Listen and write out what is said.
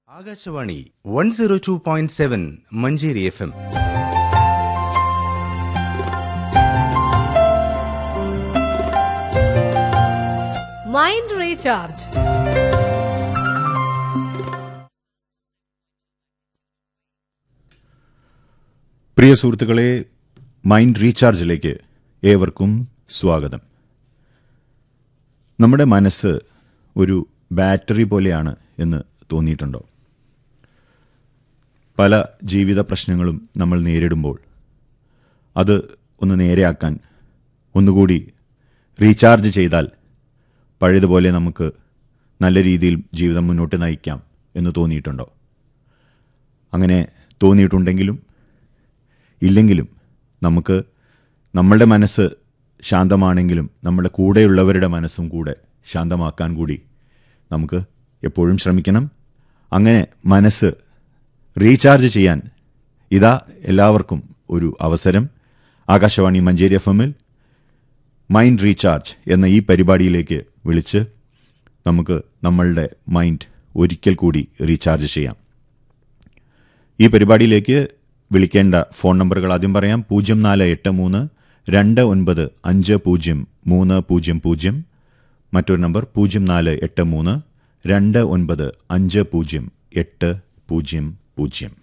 Akashvani one zero two point seven Manjeri FM mind മൈൻഡ് റീചാർജ് പ്രിയ സുഹൃത്തുക്കളെ മൈൻഡ് റീചാർജിലേക്ക് ഏവർക്കും സ്വാഗതം നമ്മുടെ മനസ്സ് ഒരു ബാറ്ററി പോലെയാണ് എന്ന് തോന്നിയിട്ടുണ്ടോ പല ജീവിത പ്രശ്നങ്ങളും നമ്മൾ നേരിടുമ്പോൾ അത് ഒന്ന് നേരെയാക്കാൻ ഒന്നുകൂടി റീചാർജ് ചെയ്താൽ പഴയതുപോലെ നമുക്ക് നല്ല രീതിയിൽ ജീവിതം മുന്നോട്ട് നയിക്കാം എന്ന് തോന്നിയിട്ടുണ്ടോ അങ്ങനെ തോന്നിയിട്ടുണ്ടെങ്കിലും ഇല്ലെങ്കിലും നമുക്ക് നമ്മളുടെ മനസ്സ് ശാന്തമാണെങ്കിലും നമ്മുടെ കൂടെയുള്ളവരുടെ മനസ്സും കൂടെ ശാന്തമാക്കാൻ കൂടി നമുക്ക് എപ്പോഴും ശ്രമിക്കണം അങ്ങനെ മനസ്സ് റീചാർജ് ചെയ്യാൻ ഇതാ എല്ലാവർക്കും ഒരു അവസരം ആകാശവാണി മഞ്ചേരി എഫ് എമ്മിൽ മൈൻഡ് റീചാർജ് എന്ന ഈ പരിപാടിയിലേക്ക് വിളിച്ച് നമുക്ക് നമ്മളുടെ മൈൻഡ് ഒരിക്കൽ കൂടി റീചാർജ് ചെയ്യാം ഈ പരിപാടിയിലേക്ക് വിളിക്കേണ്ട ഫോൺ നമ്പറുകൾ ആദ്യം പറയാം പൂജ്യം നാല് എട്ട് മൂന്ന് രണ്ട് ഒൻപത് അഞ്ച് പൂജ്യം മൂന്ന് പൂജ്യം പൂജ്യം മറ്റൊരു നമ്പർ പൂജ്യം നാല് എട്ട് മൂന്ന് രണ്ട് ഒൻപത് അഞ്ച് പൂജ്യം എട്ട് പൂജ്യം പൂജ്യം